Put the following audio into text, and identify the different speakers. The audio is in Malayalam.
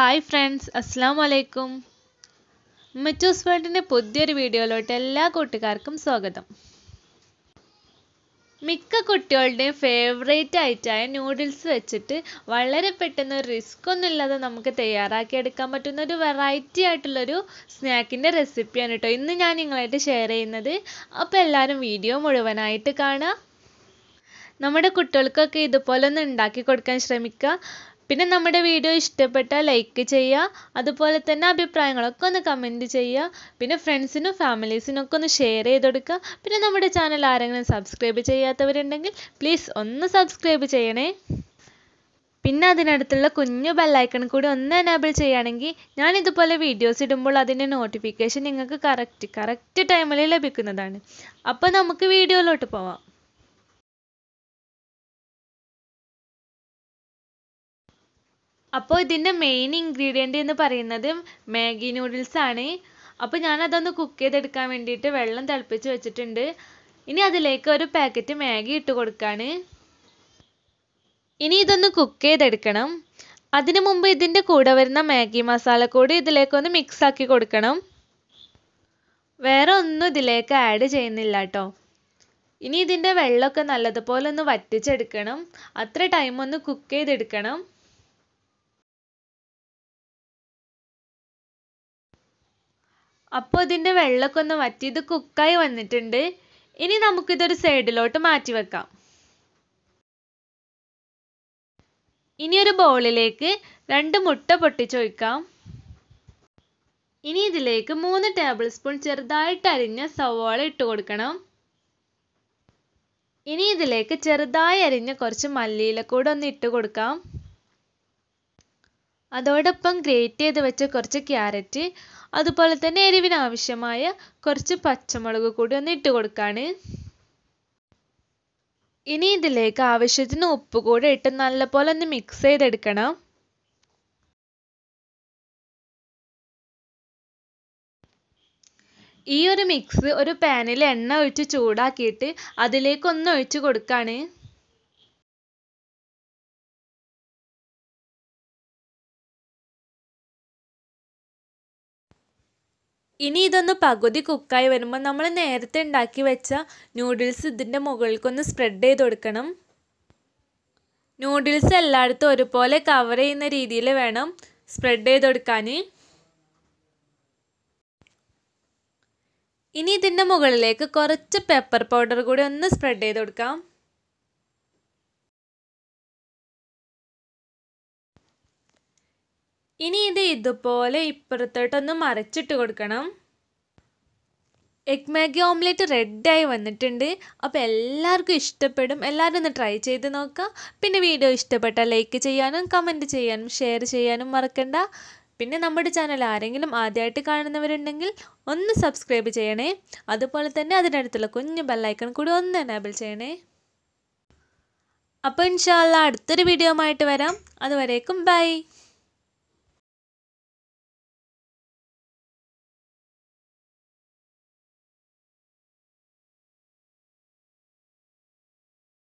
Speaker 1: ഹായ് ഫ്രണ്ട്സ് അസ്സാം വലൈക്കും മിറ്റൂസ് വേൾഡിൻ്റെ പുതിയൊരു വീഡിയോയിലോട്ട് എല്ലാ കൂട്ടുകാർക്കും സ്വാഗതം മിക്ക കുട്ടികളുടെയും ഫേവറേറ്റ് ആയിട്ടായ നൂഡിൽസ് വെച്ചിട്ട് വളരെ പെട്ടെന്ന് റിസ്ക് ഒന്നും ഇല്ലാതെ നമുക്ക് തയ്യാറാക്കി എടുക്കാൻ പറ്റുന്ന ഒരു വെറൈറ്റി ആയിട്ടുള്ളൊരു സ്നാക്കിൻ്റെ റെസിപ്പിയാണ് കേട്ടോ ഇന്ന് ഞാൻ നിങ്ങളായിട്ട് ഷെയർ ചെയ്യുന്നത് അപ്പോൾ എല്ലാവരും വീഡിയോ മുഴുവനായിട്ട് കാണുക നമ്മുടെ കുട്ടികൾക്കൊക്കെ ഇതുപോലെ ഒന്ന് ഉണ്ടാക്കി കൊടുക്കാൻ ശ്രമിക്കുക പിന്നെ നമ്മുടെ വീഡിയോ ഇഷ്ടപ്പെട്ടാൽ ലൈക്ക് ചെയ്യുക അതുപോലെ തന്നെ അഭിപ്രായങ്ങളൊക്കെ ഒന്ന് കമൻറ്റ് ചെയ്യുക പിന്നെ ഫ്രണ്ട്സിനും ഫാമിലീസിനും ഒക്കെ ഒന്ന് ഷെയർ ചെയ്ത് കൊടുക്കുക പിന്നെ നമ്മുടെ ചാനൽ ആരെങ്കിലും സബ്സ്ക്രൈബ് ചെയ്യാത്തവരുണ്ടെങ്കിൽ പ്ലീസ് ഒന്ന് സബ്സ്ക്രൈബ് ചെയ്യണേ പിന്നെ അതിനടുത്തുള്ള കുഞ്ഞു ബെല്ലൈക്കൺ കൂടി ഒന്ന് എനേബിൾ ചെയ്യുകയാണെങ്കിൽ ഞാൻ ഇതുപോലെ വീഡിയോസ് ഇടുമ്പോൾ അതിൻ്റെ നോട്ടിഫിക്കേഷൻ നിങ്ങൾക്ക് കറക്റ്റ് കറക്റ്റ് ടൈമിൽ ലഭിക്കുന്നതാണ് അപ്പോൾ നമുക്ക് വീഡിയോയിലോട്ട് പോവാം അപ്പോൾ ഇതിൻ്റെ മെയിൻ ഇൻഗ്രീഡിയൻ്റ് എന്ന് പറയുന്നത് മാഗി നൂഡിൽസ് ആണ് അപ്പോൾ ഞാനതൊന്ന് കുക്ക് ചെയ്തെടുക്കാൻ വേണ്ടിയിട്ട് വെള്ളം തിളപ്പിച്ച് വെച്ചിട്ടുണ്ട് ഇനി അതിലേക്ക് ഒരു പാക്കറ്റ് മാഗി ഇട്ട് കൊടുക്കുകയാണ് ഇനി ഇതൊന്ന് കുക്ക് ചെയ്തെടുക്കണം അതിനു മുമ്പ് ഇതിൻ്റെ കൂടെ വരുന്ന മാഗി മസാല കൂടി ഇതിലേക്കൊന്ന് മിക്സ് ആക്കി കൊടുക്കണം വേറെ ഒന്നും ഇതിലേക്ക് ആഡ് ചെയ്യുന്നില്ല കേട്ടോ ഇനി ഇതിൻ്റെ വെള്ളമൊക്കെ നല്ലതുപോലെ ഒന്ന് വറ്റിച്ചെടുക്കണം അത്ര ടൈം ഒന്ന് കുക്ക് ചെയ്തെടുക്കണം അപ്പോൾ ഇതിൻ്റെ വെള്ളമൊക്കെ ഒന്ന് വറ്റി ഇത് കുക്കായി വന്നിട്ടുണ്ട് ഇനി നമുക്കിതൊരു സൈഡിലോട്ട് മാറ്റി വെക്കാം ഇനി ഒരു ബൗളിലേക്ക് രണ്ട് മുട്ട പൊട്ടിച്ചൊഴിക്കാം ഇനി ഇതിലേക്ക് മൂന്ന് ടേബിൾ സ്പൂൺ ചെറുതായിട്ട് അരിഞ്ഞ സവാള ഇട്ട് കൊടുക്കണം ഇനി ഇതിലേക്ക് ചെറുതായി അരിഞ്ഞ കുറച്ച് മല്ലിയില കൂടെ ഒന്ന് ഇട്ട് കൊടുക്കാം അതോടൊപ്പം ഗ്രേറ്റ് ചെയ്ത് വെച്ച കുറച്ച് ക്യാരറ്റ് അതുപോലെ തന്നെ എരിവിന് ആവശ്യമായ കുറച്ച് പച്ചമുളക് കൂടി ഒന്ന് ഇട്ട് കൊടുക്കാണ് ഇനി ഇതിലേക്ക് ആവശ്യത്തിന് ഉപ്പ് കൂടെ ഇട്ട് നല്ലപോലെ ഒന്ന് മിക്സ് ചെയ്തെടുക്കണം ഈ ഒരു മിക്സ് ഒരു പാനിൽ എണ്ണ ഒഴിച്ച് ചൂടാക്കിയിട്ട് അതിലേക്ക് ഒന്ന് ഒഴിച്ച് കൊടുക്കാണ് ഇനി ഇതൊന്ന് പകുതി കുക്കായി വരുമ്പോൾ നമ്മൾ നേരത്തെ ഉണ്ടാക്കി വെച്ച നൂഡിൽസ് ഇതിൻ്റെ മുകളിലേക്കൊന്ന് സ്പ്രെഡ് ചെയ്ത് കൊടുക്കണം നൂഡിൽസ് എല്ലായിടത്തും ഒരുപോലെ കവർ ചെയ്യുന്ന രീതിയിൽ വേണം സ്പ്രെഡ് ചെയ്ത് കൊടുക്കാൻ ഇനി ഇതിൻ്റെ മുകളിലേക്ക് കുറച്ച് പെപ്പർ പൗഡർ കൂടി ഒന്ന് സ്പ്രെഡ് ചെയ്ത് കൊടുക്കാം ഇനി ഇത് ഇതുപോലെ ഇപ്പുറത്തോട്ടൊന്ന് മറിച്ചിട്ട് കൊടുക്കണം എഗ് മാഗി ഓംലെറ്റ് റെഡിയായി വന്നിട്ടുണ്ട് അപ്പോൾ എല്ലാവർക്കും ഇഷ്ടപ്പെടും എല്ലാവരും ഒന്ന് ട്രൈ ചെയ്ത് നോക്കുക പിന്നെ വീഡിയോ ഇഷ്ടപ്പെട്ടാൽ ലൈക്ക് ചെയ്യാനും കമൻറ്റ് ചെയ്യാനും ഷെയർ ചെയ്യാനും മറക്കണ്ട പിന്നെ നമ്മുടെ ചാനൽ ആരെങ്കിലും ആദ്യമായിട്ട് കാണുന്നവരുണ്ടെങ്കിൽ ഒന്ന് സബ്സ്ക്രൈബ് ചെയ്യണേ അതുപോലെ തന്നെ അതിനടുത്തുള്ള കുഞ്ഞു ബെല്ലൈക്കൺ കൂടി ഒന്ന് എനേബിൾ ചെയ്യണേ അപ്പോൾ ഇൻഷാല്ല അടുത്തൊരു വീഡിയോ ആയിട്ട് വരാം അതുവരേക്കും ബൈ